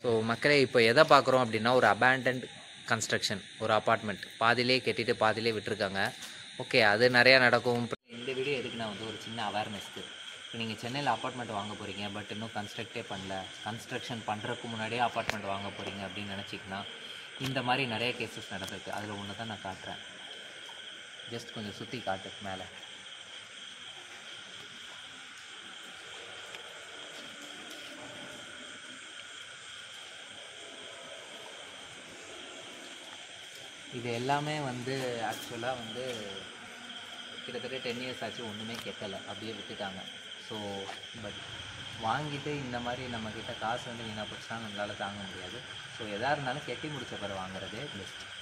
so மக்களே இப்போ எதை பார்க்குறோம் அப்படின்னா ஒரு அபேண்டன்ட் கன்ஸ்ட்ரக்ஷன் ஒரு அப்பார்ட்மெண்ட் பாதியிலே கட்டிட்டு பாதியிலே விட்டுருக்காங்க ஓகே அது நிறையா நடக்கும் இந்த வீடியோ எதுக்கு நான் வந்து ஒரு சின்ன அவேர்னஸ்க்கு இப்போ நீங்கள் சென்னையில் அப்பார்ட்மெண்ட் வாங்க போகிறீங்க பட் இன்னும் கன்ஸ்ட்ரக்டே பண்ணல கன்ஸ்ட்ரக்ஷன் பண்ணுறதுக்கு முன்னாடியே அப்பார்ட்மெண்ட் வாங்க போகிறீங்க அப்படின்னு நினச்சிங்கன்னா இந்த மாதிரி நிறைய கேசஸ் நடந்திருக்கு அதில் ஒன்று தான் நான் காட்டுறேன் ஜஸ்ட் கொஞ்சம் சுற்றி காட்டு மேலே இது எல்லாமே வந்து ஆக்சுவலாக வந்து கிட்டத்தட்ட டென் இயர்ஸ் ஆச்சு ஒன்றுமே கெட்டலை அப்படியே விட்டுட்டாங்க ஸோ பட் வாங்கிட்டு இந்த மாதிரி நம்மக்கிட்ட காசு வந்து வீணாக போச்சுன்னா நம்மளால் தாங்க முடியாது ஸோ எதாக இருந்தாலும் கெட்டி முடிச்ச பிறகு வாங்குறதே பெஸ்ட்